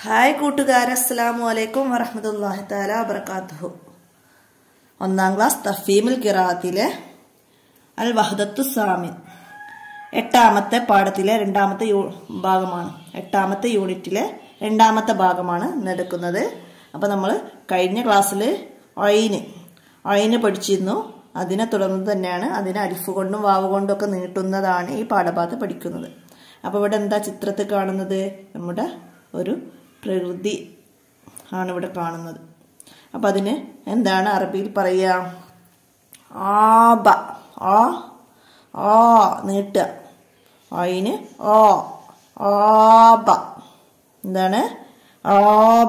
hi കൂട്ടുകാരെ അസ്സലാമു അലൈക്കും വറഹമത്തല്ലാഹി താല വബർക്കാത്തുഹു ഒന്നാം ക്ലാസ് തഫീമുൽ കിറാത്തിലെ അൽ വഹദത്തു സാമിൻ എട്ടാമത്തെ പാഠത്തിലെ രണ്ടാമത്തെ യൂ ഭാഗമാണ് എട്ടാമത്തെ യൂണിറ്റിലെ രണ്ടാമത്തെ ഭാഗമാണ് ഇന്നെടുക്കുന്നത് അപ്പോൾ നമ്മൾ കഴിഞ്ഞ ക്ലാസ്സിൽ ഒയിന് ഒയിന് പഠിച്ചിരുന്നു അതിനെ തുടർന്ന് തന്നെയാണ് അതിനെ അരിഫ് കൊണ്ടും വാവ് കൊണ്ടും ഒക്കെ നീട്ടുന്നതാണ് ഈ പാഠഭാഗത്ത് പഠിക്കുന്നത് അപ്പോൾ ഇവിടെ എന്താ ചിത്രത്തിൽ കാണുന്നത് നമ്മുടെ ഒരു പ്രകൃതി ആണ് ഇവിടെ കാണുന്നത് അപ്പം അതിന് എന്താണ് അറബിയിൽ പറയുക ആബ ആ ആ നീട്ടുക അതിന് ഓ ആബ എന്താണ് ആബ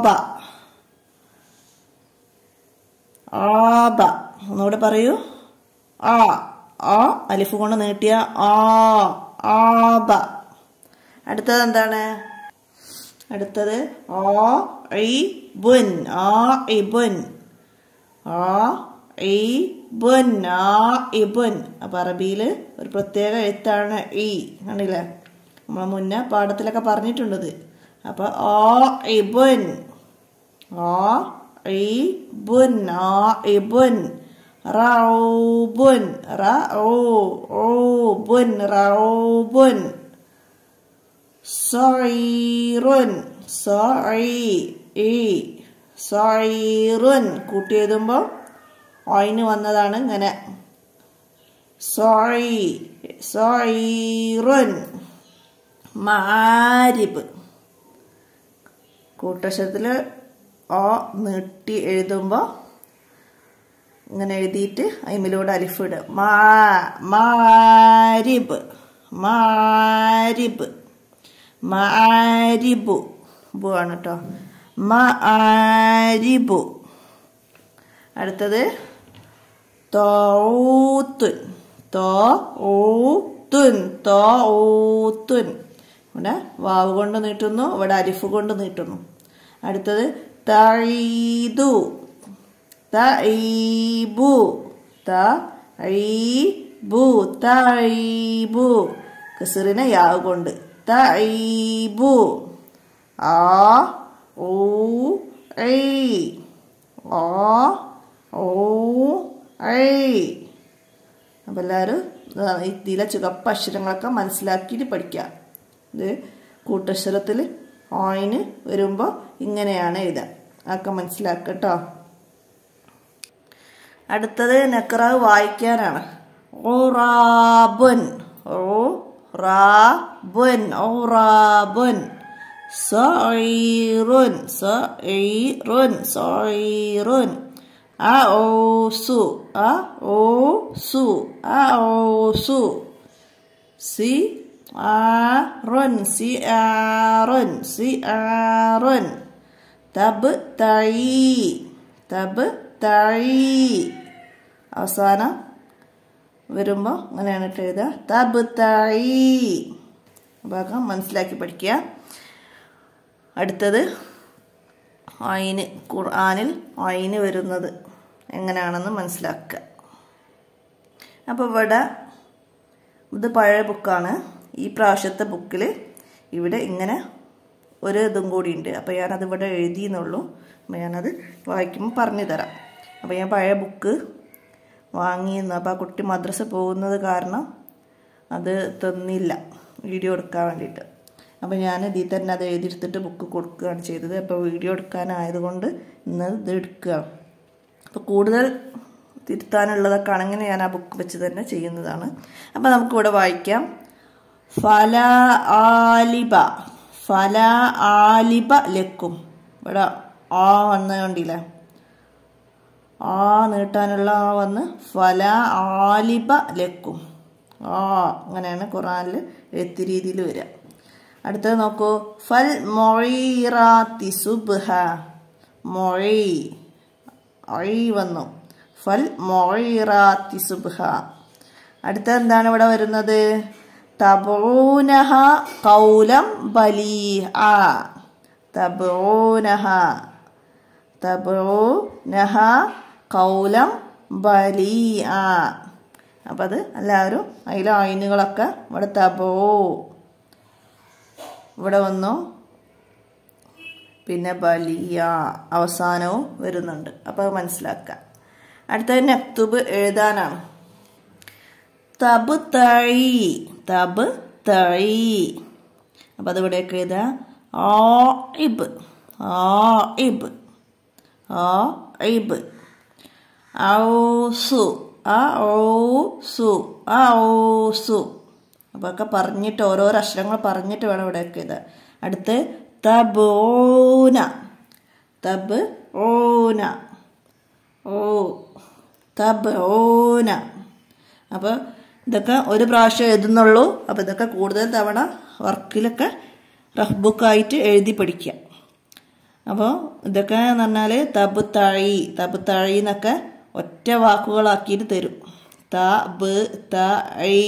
ആബ ഒന്നുകൂടെ പറയൂ ആ ആ അലിഫ് കൊണ്ട് നീട്ടിയ ആ ആബ അടുത്തത് എന്താണ് അടുത്തത് ആ ഐ ബുൻ ആ ഇബുൻ ആ ഐ ബുൻ ആ ഇബുൻ അപ്പം അറബിയിൽ ഒരു പ്രത്യേക എഴുത്താണ് ഈ കണ്ടില്ലേ നമ്മൾ മുന്നേ പാഠത്തിലൊക്കെ പറഞ്ഞിട്ടുണ്ടത് അപ്പോൾ ആ ഇബുൻ ആ ഇബുൻ ആ ഇബുൻ റൗബുൻ റൗബുൻ റൗബുൻ സൈറുൻ സൈ സൈറുൻ കൂട്ടി എഴുതുമ്പോൾ അതിന് വന്നതാണ് ഇങ്ങനെ സോയി സോയിറുൻ മാരിബ് കൂട്ടക്ഷരത്തിൽ ഓ നീട്ടി എഴുതുമ്പോൾ ഇങ്ങനെ എഴുതിയിട്ട് അയിമിലൂടെ അലിഫ് ഇടുക മാ മാരിബ് മാരിബ് മാരിബു ബു ആണ് കേട്ടോ മാരിബു അടുത്തത് തോത്തുൻ തോത്തുൻ തോത്തുൻ ഇവിടെ വാവ് കൊണ്ട് നീട്ടുന്നു ഇവിടെ അരിഫ് കൊണ്ട് നീട്ടുന്നു അടുത്തത് തഴീതു തഈബു തഈബു തഈബു കസറിനെ യാവ് കൊണ്ട് തഈബു ആ ഓ ഐ ആ ഓ ഐ അപ്പം എല്ലാവരും ഇതിലെ ചുവപ്പ് അക്ഷരങ്ങളൊക്കെ മനസ്സിലാക്കിയിട്ട് പഠിക്കുക ഇത് കൂട്ടക്ഷരത്തിൽ ഓയിന് വരുമ്പോൾ ഇങ്ങനെയാണ് എഴുതുക അതൊക്കെ മനസ്സിലാക്കുക കേട്ടോ അടുത്തത് നെക്രാവ് വായിക്കാനാണ് ഓറാബുൻ ഓ റാബുൻ ഓറാബുൻ സൈറുൻ സൈറുൻ സൈറുൻ ആ ഓ സു ആ ഓ സു ആ ഓ സു സി ആറുൻ സി ആറുൻ സി ആറുൻ തബ് തഴി തബ് തഴി അവസാനം വരുമ്പോൾ അങ്ങനെയാണ് ഇട്ട് എഴുതുക തബ് തഴി ഭാഗം മനസ്സിലാക്കി പഠിക്കുക അടുത്തത് അയിന് ഖുർആാനിൽ അയിന് വരുന്നത് എങ്ങനെയാണെന്ന് മനസ്സിലാക്കുക അപ്പോൾ ഇവിടെ ഇത് പഴയ ബുക്കാണ് ഈ പ്രാവശ്യത്തെ ബുക്കിൽ ഇവിടെ ഇങ്ങനെ ഒരു ഇതും കൂടി ഉണ്ട് അപ്പോൾ ഞാനത് ഇവിടെ എഴുതിയെന്നുള്ളൂ അപ്പോൾ ഞാനത് വായിക്കുമ്പോൾ പറഞ്ഞു തരാം അപ്പോൾ ഞാൻ പഴയ ബുക്ക് വാങ്ങിയിരുന്നു അപ്പോൾ ആ കുട്ടി മദ്രസ പോകുന്നത് കാരണം അത് തന്നില്ല വീഡിയോ എടുക്കാൻ വേണ്ടിയിട്ട് അപ്പോൾ ഞാൻ ഇതിൽ തന്നെ അത് എഴുതിയെടുത്തിട്ട് ബുക്ക് കൊടുക്കുകയാണ് ചെയ്തത് അപ്പോൾ വീഡിയോ എടുക്കാനായതുകൊണ്ട് ഇന്ന് ഇത് എടുക്കുകയാണ് അപ്പോൾ കൂടുതൽ തിരുത്താനുള്ളതൊക്കെ ആണെങ്കിൽ ഞാൻ ആ ബുക്ക് വെച്ച് തന്നെ ചെയ്യുന്നതാണ് അപ്പോൾ നമുക്കിവിടെ വായിക്കാം ഫല ആലിബ ഫല ആലിബ ലക്കും ഇവിടെ ആ വന്ന കണ്ടില്ലേ ആ നീട്ടാനുള്ള ആ വന്ന് ഫല ആലിബ ലക്കും ആ അങ്ങനെയാണ് ഖുറാനിൽ എഴുത്ത് രീതിയിൽ വരിക അടുത്തത് നോക്കൂ ഫൽ മൊഴീറാത്തി സുബ്ഹ മൊഴി ഒഴി വന്നു ഫൽ മൊഴീറാത്തി സുബ്ഹ അടുത്തത് എന്താണ് ഇവിടെ വരുന്നത് തബൂനഹ കൗലം ബലീ ആ തബൂനഹ തബൂനഹ കൗലം ബലീ ആ അപ്പം അത് എല്ലാവരും അതിലെ അയിനുകളൊക്കെ ഇവിടെ തബോ ഇവിടെ വന്നു പിന്നെ ബലിയ അവസാനവും വരുന്നുണ്ട് അപ്പോൾ അത് മനസ്സിലാക്കുക അടുത്തത് നക്തുബ് എഴുതാനാണ് തബ് തഴി തബ് തഴി അപ്പം അത് ഇവിടേക്ക് എഴുതുക ആ ഇബ് ആ ഇബ് ആ ഇബ് ഔസു ആ ഔസു ആ ഔസു അപ്പോൾ ഒക്കെ പറഞ്ഞിട്ട് ഓരോരോ അക്ഷരങ്ങൾ പറഞ്ഞിട്ട് വേണം ഇവിടെയൊക്കെ ഇത് അടുത്ത് തബോന തബ് ഓന ഓ തബ് ഓന അപ്പോൾ ഇതൊക്കെ ഒരു പ്രാവശ്യം എഴുതുന്നുള്ളൂ അപ്പോൾ ഇതൊക്കെ കൂടുതൽ തവണ വർക്കിലൊക്കെ റഫ് ബുക്കായിട്ട് എഴുതി പഠിക്കുക അപ്പോൾ ഇതൊക്കെ എന്ന് പറഞ്ഞാൽ തബ് തഴി തബ് തഴി എന്നൊക്കെ ഒറ്റ വാക്കുകളാക്കിയിട്ട് തരും ത ബ് ത ഐ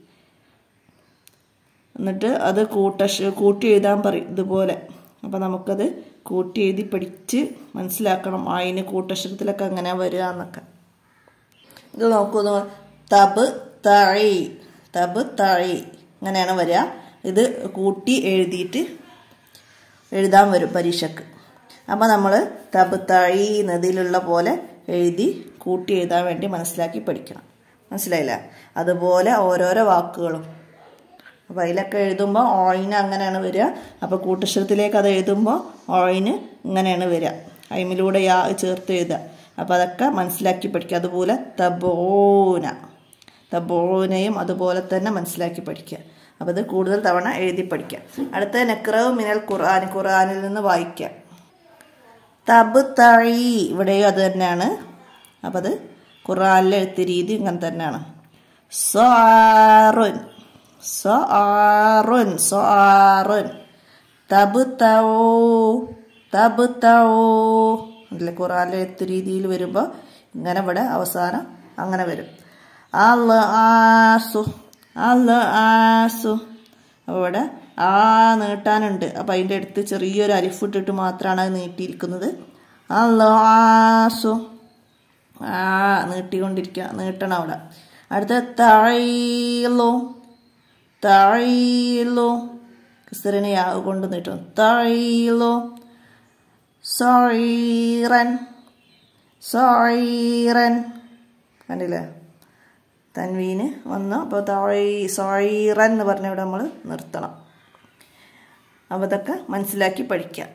എന്നിട്ട് അത് കൂട്ട കൂട്ടി എഴുതാൻ പറയും ഇതുപോലെ അപ്പോൾ നമുക്കത് കൂട്ടി എഴുതി പഠിച്ച് മനസ്സിലാക്കണം അതിന് കൂട്ടക്ഷരത്തിലൊക്കെ അങ്ങനെ വരിക എന്നൊക്കെ ഇത് നോക്കൂ തബ് തഴി തബ് തഴി ഇങ്ങനെയാണ് വരിക ഇത് കൂട്ടി എഴുതിയിട്ട് എഴുതാൻ വരും പരീക്ഷക്ക് അപ്പോൾ നമ്മൾ തബ് തഴി നദിയിലുള്ള പോലെ എഴുതി കൂട്ടി എഴുതാൻ വേണ്ടി മനസ്സിലാക്കി പഠിക്കണം മനസ്സിലായില്ല അതുപോലെ ഓരോരോ വാക്കുകളും അപ്പോൾ അതിലൊക്കെ എഴുതുമ്പോൾ ഓയിന് അങ്ങനെയാണ് വരിക അപ്പോൾ കൂട്ടക്ഷരത്തിലേക്ക് അത് എഴുതുമ്പോൾ ഓയിന് ഇങ്ങനെയാണ് വരിക അയിമിലൂടെ യാ ചേർത്ത് എഴുതുക അപ്പോൾ അതൊക്കെ മനസ്സിലാക്കി പഠിക്കുക അതുപോലെ തബോന തബോനയും അതുപോലെ തന്നെ മനസ്സിലാക്കി പഠിക്കുക അപ്പോൾ ഇത് കൂടുതൽ തവണ എഴുതി പഠിക്കുക അടുത്ത നക്രവ് മിനൽ ഖുർആൻ ഖുർആനിൽ നിന്ന് വായിക്കുക തബ് തഴി ഇവിടെയും അത് തന്നെയാണ് അപ്പോൾ അത് ഖുർആനിലെ എഴുത്ത് രീതി ഇങ്ങനെ തന്നെയാണ് സാറുൻ സാറുൻ സാറുൻ തബ് തവോ തബ് തവോ അല്ലേ ഖുറാനിലെ എഴുത്ത് രീതിയിൽ വരുമ്പോൾ ഇങ്ങനെ ഇവിടെ അവസാനം അങ്ങനെ വരും അല്ല ആസു അല്ല ആസു അപ്പോൾ ഇവിടെ ആ നീട്ടാനുണ്ട് അപ്പം അതിൻ്റെ അടുത്ത് ചെറിയൊരു അരിഫ് ഇട്ടിട്ട് മാത്രമാണ് അത് നീട്ടിയിരിക്കുന്നത് അല്ല ആസു ആ നീട്ടിക്കൊണ്ടിരിക്കുക നീട്ടണം അവിടെ അടുത്ത തഴയിലോ തഴയിലോ കിസ്തറിനെ യാ കൊണ്ട് നീട്ടും തഴയിലോ സോറൻ സോറൻ കണ്ടില്ലേ തൻവീന് വന്നു അപ്പോൾ താഴെ സോറൻ എന്ന് പറഞ്ഞ ഇവിടെ നമ്മൾ നിർത്തണം അപ്പോൾ ഇതൊക്കെ മനസ്സിലാക്കി പഠിക്കാം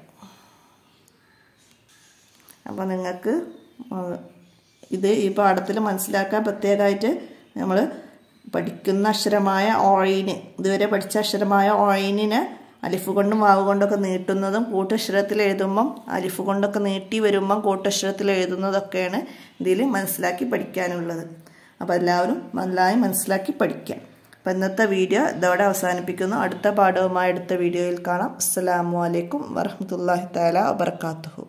അപ്പോൾ നിങ്ങൾക്ക് ഇത് ഈ പാഠത്തിൽ മനസ്സിലാക്കാൻ പ്രത്യേകമായിട്ട് നമ്മൾ പഠിക്കുന്ന അക്ഷരമായ ഓയിന് ഇതുവരെ പഠിച്ച അക്ഷരമായ ഓയിനിനെ അലിഫ് കൊണ്ടും വാവ് കൊണ്ടൊക്കെ നീട്ടുന്നതും കൂട്ടക്ഷരത്തിൽ എഴുതുമ്പം അലിഫ് കൊണ്ടൊക്കെ നീട്ടി വരുമ്പം കൂട്ടക്ഷരത്തിൽ എഴുതുന്നതൊക്കെയാണ് ഇതിൽ മനസ്സിലാക്കി പഠിക്കാനുള്ളത് അപ്പോൾ എല്ലാവരും നന്നായി മനസ്സിലാക്കി പഠിക്കാം അപ്പോൾ ഇന്നത്തെ വീഡിയോ ഇതോടെ അവസാനിപ്പിക്കുന്നു അടുത്ത പാഠവുമായി അടുത്ത വീഡിയോയിൽ കാണാം അസ്സാം വലൈക്കും വറഹമത്തല്ലാഹി താല വബർക്കാത്തുഹു